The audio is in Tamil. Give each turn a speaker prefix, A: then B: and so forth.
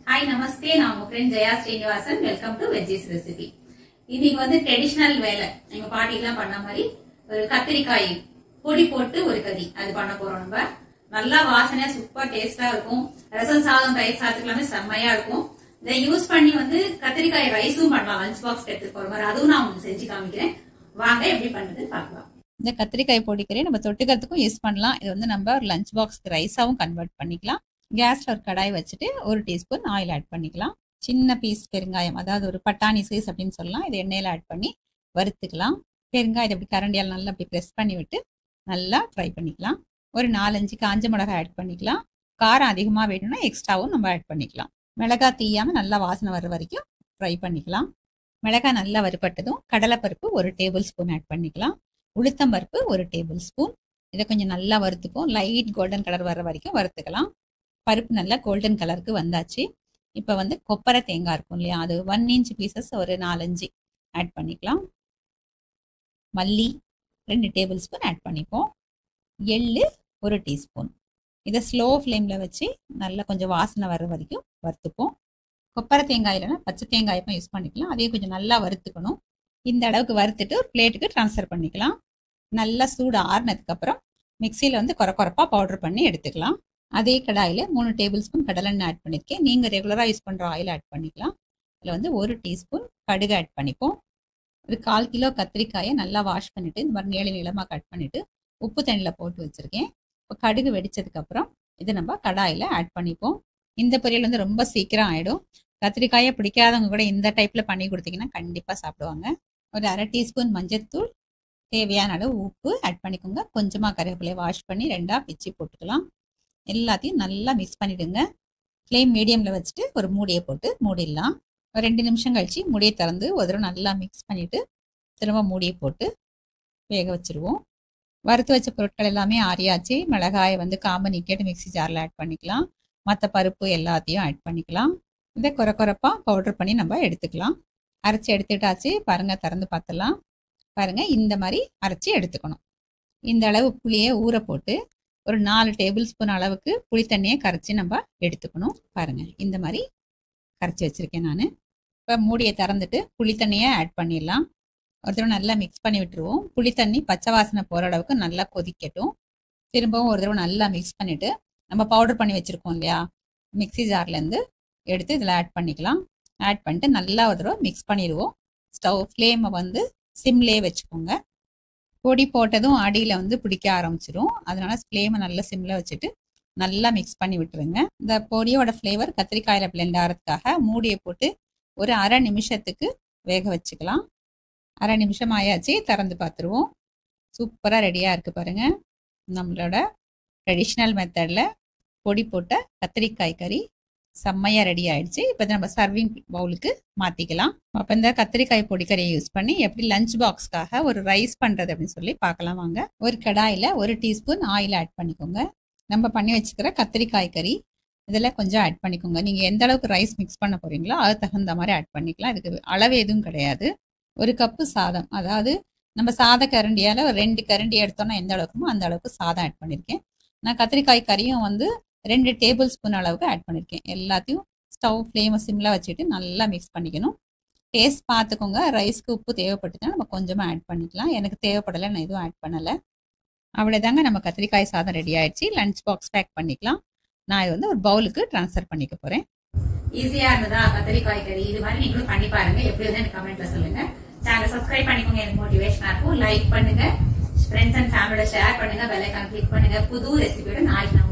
A: ஹாய் நமஸ்தே நான் உங்க friend Jaya Srinivasan welcome to veggies recipe இன்னைக்கு வந்து ட்ரெடிஷனல் வேலை எங்க பாட்டி எல்லாம் பண்ண மாதிரி ஒரு கத்திரிக்காய் பொடி போட்டு ஒரு கறி அது பண்ண போறோம் நம்ம நல்லா வாசனையா சூப்பர் டேஸ்டா இருக்கும் ரசம் சாதம் தயிர் சாதத்துக்கு செம்மையா இருக்கும் இதை யூஸ் பண்ணி வந்து கத்திரிக்காய் ரைஸும் பண்ணலாம் லஞ்ச் பாக்ஸ் எடுத்து போற மாதிரி அதுவும் நான் உங்களுக்கு செஞ்சு காமிக்கிறேன் வாங்க எப்படி பண்றது பார்க்கலாம்
B: இந்த கத்திரிக்காய் பொடிக்கறி நம்ம தொட்டுக்கிறதுக்கும் யூஸ் பண்ணலாம் இது வந்து நம்ம ஒரு லஞ்ச் பாக்ஸ்க்கு ரைஸாவும் கன்வெர்ட் பண்ணிக்கலாம் கேஸ்ல ஒரு கடாய் வச்சுட்டு ஒரு டீஸ்பூன் ஆயில் ஆட் பண்ணிக்கலாம் சின்ன பீஸ் பெருங்காயம் அதாவது ஒரு பட்டாணி சைஸ் அப்படின்னு சொல்லலாம் இது எண்ணெயில ஆட் பண்ணி வறுத்துக்கலாம் பெருங்காயத்தை அப்படி கரண்டியால் நல்லா அப்படி ப்ரெஸ் பண்ணி விட்டு நல்லா ஃப்ரை பண்ணிக்கலாம் ஒரு நாலஞ்சு காஞ்ச மிளகாய் ஆட் பண்ணிக்கலாம் காரம் அதிகமாக வேணும்னா எக்ஸ்ட்ராவும் நம்ம ஆட் பண்ணிக்கலாம் மிளகாய் தீயாமல் நல்லா வாசனை வர வரைக்கும் ஃப்ரை பண்ணிக்கலாம் மிளகாய் நல்லா வறுபட்டதும் கடலைப்பருப்பு ஒரு டேபிள் ஸ்பூன் ஆட் பண்ணிக்கலாம் உளுத்தம்பருப்பு ஒரு டேபிள் ஸ்பூன் இதை கொஞ்சம் நல்லா வறுத்துப்போம் லைட் கோல்டன் கலர் வர வரைக்கும் வறுத்துக்கலாம் பருப்பு நல்லா கோல்டன் கலருக்கு வந்தாச்சு இப்போ வந்து கொப்பரை தேங்காய் இருக்கும் இல்லையா அது ஒன் இன்ச் பீசஸ் ஒரு நாலஞ்சு ஆட் பண்ணிக்கலாம் மல்லி ரெண்டு டேபிள் ஸ்பூன் ஆட் பண்ணிப்போம் எள்ளு ஒரு டீஸ்பூன் இதை ஸ்லோ ஃப்ளேமில் வச்சு நல்லா கொஞ்சம் வாசனை வர வரைக்கும் வறுத்துப்போம் கொப்பரை தேங்காய் இல்லைன்னா பச்சை தேங்காயப்பம் யூஸ் பண்ணிக்கலாம் அதையும் கொஞ்சம் நல்லா வறுத்துக்கணும் இந்த அளவுக்கு வறுத்துட்டு ஒரு பிளேட்டுக்கு ட்ரான்ஸ்ஃபர் பண்ணிக்கலாம் நல்லா சூடு ஆறுனதுக்கப்புறம் மிக்சியில் வந்து குறை குறைப்பாக பவுடர் பண்ணி எடுத்துக்கலாம் அதே கடாயில் மூணு டேபிள் ஸ்பூன் கடலெண்ணெய் ஆட் பண்ணியிருக்கேன் நீங்கள் ரெகுலராக யூஸ் பண்ணுற ஆயில் ஆட் பண்ணிக்கலாம் இதில் வந்து ஒரு டீஸ்பூன் கடுகு ஆட் பண்ணிப்போம் ஒரு கால் கிலோ கத்திரிக்காயை நல்லா வாஷ் பண்ணிவிட்டு இந்த மாதிரி நீள நீளமாக கட் பண்ணிவிட்டு உப்பு தண்ணியில் போட்டு வச்சுருக்கேன் இப்போ கடுகு வெடிச்சதுக்கப்புறம் இதை நம்ம கடாயில் ஆட் பண்ணிப்போம் இந்த பொரியல் வந்து ரொம்ப சீக்கிரம் ஆகிடும் கத்திரிக்காயை பிடிக்காதவங்க கூட இந்த டைப்பில் பண்ணி கொடுத்தீங்கன்னா கண்டிப்பாக சாப்பிடுவாங்க ஒரு அரை டீஸ்பூன் மஞ்சத்தூள் தேவையான அளவு உப்பு ஆட் பண்ணிக்கோங்க கொஞ்சமாக கருவேப்பிலையை வாஷ் பண்ணி ரெண்டாக பிச்சு போட்டுக்கலாம் எல்லாத்தையும் நல்லா மிக்ஸ் பண்ணிவிடுங்க ஃப்ளேம் மீடியமில் வச்சுட்டு ஒரு மூடியை போட்டு மூடிடலாம் ஒரு ரெண்டு நிமிஷம் கழித்து மூடியை திறந்து ஒரு தடவை நல்லா மிக்ஸ் பண்ணிவிட்டு திரும்ப மூடியை போட்டு வேக வச்சுருவோம் வறுத்து வச்ச பொருட்கள் எல்லாமே ஆறியாச்சு மிளகாயை வந்து காம்பை நீக்கிட்டு மிக்ஸி ஜாரில் ஆட் பண்ணிக்கலாம் மற்ற பருப்பு எல்லாத்தையும் ஆட் பண்ணிக்கலாம் இதை குறை குறைப்பாக பவுடர் பண்ணி நம்ம எடுத்துக்கலாம் அரைச்சி எடுத்துட்டாச்சு பாருங்கள் திறந்து பார்த்துலாம் பாருங்கள் இந்த மாதிரி அரைச்சி எடுத்துக்கணும் இந்த அளவு புளியை ஊற போட்டு ஒரு நாலு டேபிள் ஸ்பூன் அளவுக்கு புளி தண்ணியை கரைச்சி நம்ம எடுத்துக்கணும் பாருங்கள் இந்த மாதிரி கரைச்சி வச்சுருக்கேன் நான் இப்போ மூடியை திறந்துட்டு புளி தண்ணியை ஆட் பண்ணிடலாம் ஒரு தடவை நல்லா மிக்ஸ் பண்ணி விட்டுருவோம் புளி தண்ணி பச்சை வாசனை போகிற அளவுக்கு நல்லா கொதிக்கட்டும் திரும்பவும் ஒரு தடவை நல்லா மிக்ஸ் பண்ணிவிட்டு நம்ம பவுடர் பண்ணி வச்சுருக்கோம் இல்லையா மிக்ஸி ஜார்லேருந்து எடுத்து இதில் ஆட் பண்ணிக்கலாம் ஆட் பண்ணிட்டு நல்லா ஒரு தடவை மிக்ஸ் பண்ணிடுவோம் ஸ்டவ் ஃப்ளேமை வந்து சிம்லேயே வச்சுக்கோங்க பொடி போட்டதும் அடியில் வந்து பிடிக்க ஆரம்பிச்சிடும் அதனால ஃப்ளேமை நல்லா சிம்மில் வச்சுட்டு நல்லா மிக்ஸ் பண்ணி விட்டுருங்க இந்த பொடியோட ஃப்ளேவர் கத்திரிக்காயில் பிளெண்ட் ஆகிறதுக்காக மூடியை போட்டு ஒரு அரை நிமிஷத்துக்கு வேக வச்சுக்கலாம் அரை நிமிஷம் ஆயாச்சு திறந்து பார்த்துருவோம் சூப்பராக ரெடியாக இருக்குது பாருங்கள் நம்மளோட ட்ரெடிஷ்னல் மெத்தடில் பொடி போட்ட கத்திரிக்காய் கறி செம்மையாக ரெடி ஆயிடுச்சு இப்போ நம்ம சர்விங் பவுலுக்கு மாற்றிக்கலாம் அப்போ இந்த கத்திரிக்காய் பொடிக்கறியை யூஸ் பண்ணி எப்படி லஞ்ச் பாக்ஸ்க்காக ஒரு ரைஸ் பண்ணுறது அப்படின்னு சொல்லி பார்க்கலாம் வாங்க ஒரு கடாயில் ஒரு டீஸ்பூன் ஆயில் ஆட் பண்ணிக்கோங்க நம்ம பண்ணி வச்சுக்கிற கத்திரிக்காய் கறி இதில் கொஞ்சம் ஆட் பண்ணிக்கோங்க நீங்கள் எந்த அளவுக்கு ரைஸ் மிக்ஸ் பண்ண போகிறீங்களோ அது தகுந்த மாதிரி ஆட் பண்ணிக்கலாம் இதுக்கு அளவு எதுவும் கிடையாது ஒரு கப்பு சாதம் அதாவது நம்ம சாத கரண்டியால் ஒரு ரெண்டு கரண்டி எடுத்தோம்னா எந்த அளவுக்குமோ அந்த அளவுக்கு சாதம் ஆட் பண்ணியிருக்கேன் நான் கத்திரிக்காய் கறியும் வந்து ரெண்டு டேபிள் ஸ்பூன் அளவுக்கு ஆட் பண்ணியிருக்கேன் எல்லாத்தையும் ஸ்டவ் ஃப்ளேமை சிம்மில் வச்சுட்டு நல்லா மிக்ஸ் பண்ணிக்கணும் டேஸ்ட் பார்த்துக்கோங்க ரைஸ்க்கு உப்பு தேவைப்பட்டுச்சுன்னா நம்ம கொஞ்சமாக ஆட் பண்ணிக்கலாம் எனக்கு தேவைப்படலை நான் எதுவும் ஆட் பண்ணலை அவ்வளோதாங்க நம்ம கத்திரிக்காய் சாதம் ரெடி ஆயிடுச்சு லஞ்ச் பாக்ஸ் பேக் பண்ணிக்கலாம் நான் இது வந்து ஒரு பவுலுக்கு ட்ரான்ஸ்ஃபர் பண்ணிக்க போகிறேன்
A: ஈஸியா இருந்ததா கத்திரிக்காய் கறி இது மாதிரி நீங்களும் பண்ணி பாருங்க எப்படி வந்து எனக்கு கமெண்ட்ல சொல்லுங்க சேனலை சப்ஸ்கிரைப் பண்ணிக்கோங்க எனக்கு மோட்டிவேஷனா இருக்கும் லைக் பண்ணுங்க ஃப்ரெண்ட்ஸ் அண்ட் ஃபேமிலியோட ஷேர் பண்ணுங்க பெல் ஐக்கான் கிளிக் பண்ணுங்க புது ரெசிபியோட நாளைக்கு நான்